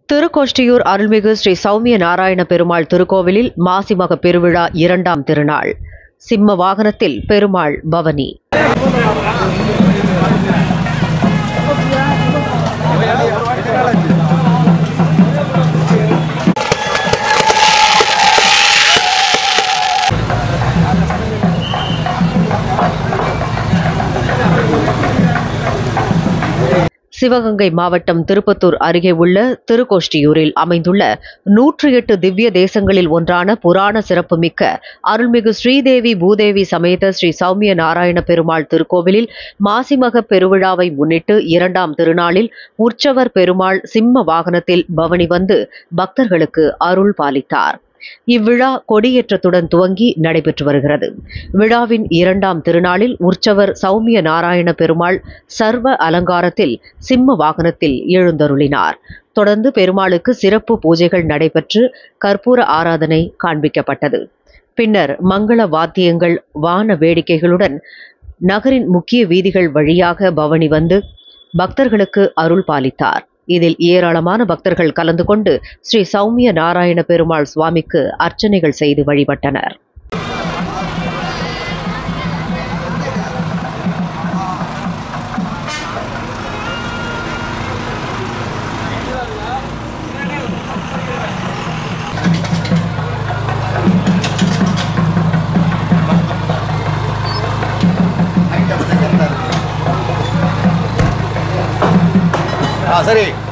திருக்கோஷ்டியூர் அருள்மிகு ஸ்ரீ சௌமிய நாராயண பெருமாள் திருக்கோவிலில் மாசிமக பெருவிழா இரண்டாம் திருநாள் சிம்ம வாகனத்தில் பெருமாள் பவனி சிவகங்கை மாவட்டம் திருப்பத்தூர் அருகே உள்ள திருக்கோஷ்டியூரில் அமைந்துள்ள நூற்றி எட்டு திவ்ய தேசங்களில் ஒன்றான புராண சிறப்புமிக்க அருள்மிகு ஸ்ரீதேவி பூதேவி சமேத ஸ்ரீ சௌமிய நாராயண பெருமாள் திருக்கோவிலில் மாசிமக பெருவிழாவை முன்னிட்டு இரண்டாம் திருநாளில் உற்சவர் பெருமாள் சிம்ம வாகனத்தில் பவனி வந்து பக்தர்களுக்கு அருள் பாலித்தார் இவ்விழா கொடியேற்றத்துடன் துவங்கி நடைபெற்று வருகிறது விழாவின் இரண்டாம் திருநாளில் உற்சவர் சௌமிய நாராயண பெருமாள் சர்வ அலங்காரத்தில் சிம்ம வாகனத்தில் எழுந்தருளினார் தொடர்ந்து பெருமாளுக்கு சிறப்பு பூஜைகள் நடைபெற்று கற்பூர ஆராதனை காண்பிக்கப்பட்டது பின்னர் மங்கள வாத்தியங்கள் வான வேடிக்கைகளுடன் நகரின் முக்கிய வீதிகள் வழியாக பவனி வந்து பக்தர்களுக்கு அருள் பாலித்தார் இதில் ஏராளமான பக்தர்கள் கலந்து கொண்டு ஸ்ரீ சௌமிய நாராயண பெருமாள் சுவாமிக்கு அர்ச்சனைகள் செய்து வழிபட்டனர் ஆ சரி